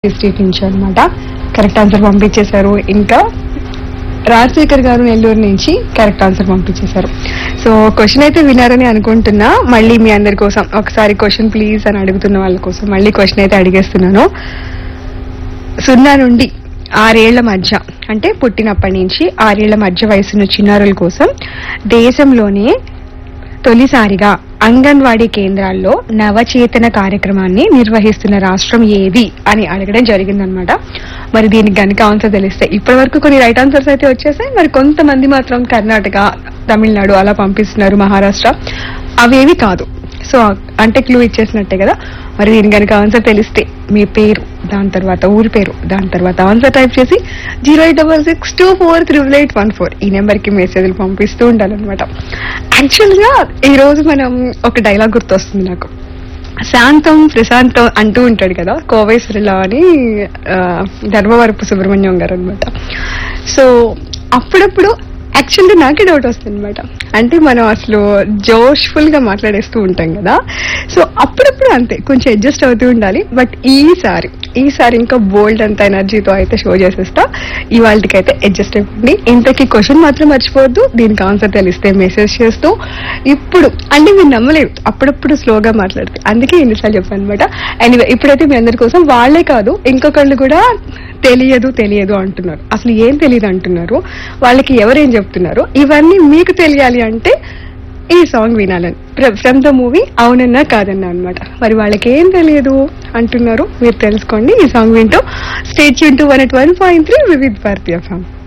district నుంచి అనమాట correct answer పంపించేశారు ఇంకా రాజశేఖర్ గారు నెల్లూరు నుంచి కరెక్ట్ ఆన్సర్ పంపించేశారు సో క్వశ్చన్ అయితే వినారని అనుకుంటున్నా మళ్ళీ మీ అందరి కోసం ఒకసారి క్వశ్చన్ ప్లీజ్ అని అడుగుతున్న వాళ్ళ కోసం మళ్ళీ క్వశ్చన్ అయితే అడిగేస్తున్నాను సున్నా నుండి ఆరేళ్ల మధ్య అంటే పుట్టినప్పటి నుంచి ఆరేళ్ల మధ్య వయసున్న చిన్నారుల కోసం దేశంలోనే తొలిసారిగా అంగన్వాడీ కేంద్రాల్లో నవచేతన కార్యక్రమాన్ని నిర్వహిస్తున్న రాష్ట్రం ఏది అని అడగడం జరిగిందనమాట మరి దీనికి గనుక ఆన్సర్ తెలిస్తే ఇప్పటి వరకు కొన్ని రైట్ ఆన్సర్స్ అయితే వచ్చేసాయి మరి కొంతమంది మాత్రం కర్ణాటక తమిళనాడు అలా పంపిస్తున్నారు మహారాష్ట్ర అవేవి కాదు సో అంటే క్లూ ఇచ్చేసినట్టే కదా మరి దీని కనుక ఆన్సర్ తెలిస్తే మీ పేరు దాని తర్వాత ఊరి పేరు దాని తర్వాత ఆన్సర్ టైప్ చేసి zero eight double six two four triple eight one four ఈ నెంబర్కి మెసేజ్లు పంపిస్తూ ఉండాలన్నమాట యాక్చువల్గా ఈ రోజు మనం ఒక డైలాగ్ గుర్తొస్తుంది నాకు శాంతం ప్రశాంతం అంటూ ఉంటాడు కదా కోవేశ్వరిలా అని ఆ, ధర్మవరపు సుబ్రహ్మణ్యం గారు అనమాట సో అప్పుడప్పుడు యాక్చువల్గా నాకే డౌట్ వస్తుంది అనమాట అంటే మనం అసలు జోష్ఫుల్ గా మాట్లాడేస్తూ ఉంటాం కదా సో అప్పుడప్పుడు అంతే కొంచెం అడ్జస్ట్ అవుతూ ఉండాలి బట్ ఈసారి ఈసారి ఇంకా బోల్డ్ అంత ఎనర్జీతో అయితే షో చేసేస్తా ఇవాళకైతే అడ్జస్ట్ అయిపోండి ఇంతకీ క్వశ్చన్ మాత్రం మర్చిపోవద్దు దీనికి ఆన్సర్ తెలిస్తే మెసేజ్ చేస్తూ ఇప్పుడు అంటే మీరు నమ్మలేరు అప్పుడప్పుడు స్లోగా మాట్లాడితే అందుకే ఎన్నిసార్లు చెప్పాను అనమాట ఎనీవే ఇప్పుడైతే మీ అందరి కోసం వాళ్ళే కాదు ఇంకొకళ్ళు కూడా తెలియదు తెలియదు అంటున్నారు అసలు ఏం తెలియదు అంటున్నారు వాళ్ళకి ఎవరేం చెప్తున్నారు ఇవన్నీ మీకు తెలియాలి అంటే ఈ సాంగ్ వినాలని ఫ్రమ్ ద మూవీ అవునన్నా కాదన్నా అన్నమాట మరి వాళ్ళకి ఏం తెలియదు అంటున్నారు మీరు తెలుసుకోండి ఈ సాంగ్ వింటూ స్టేట్ యూన్ to one eight one point three Vividh Bharati ఫ్యామ్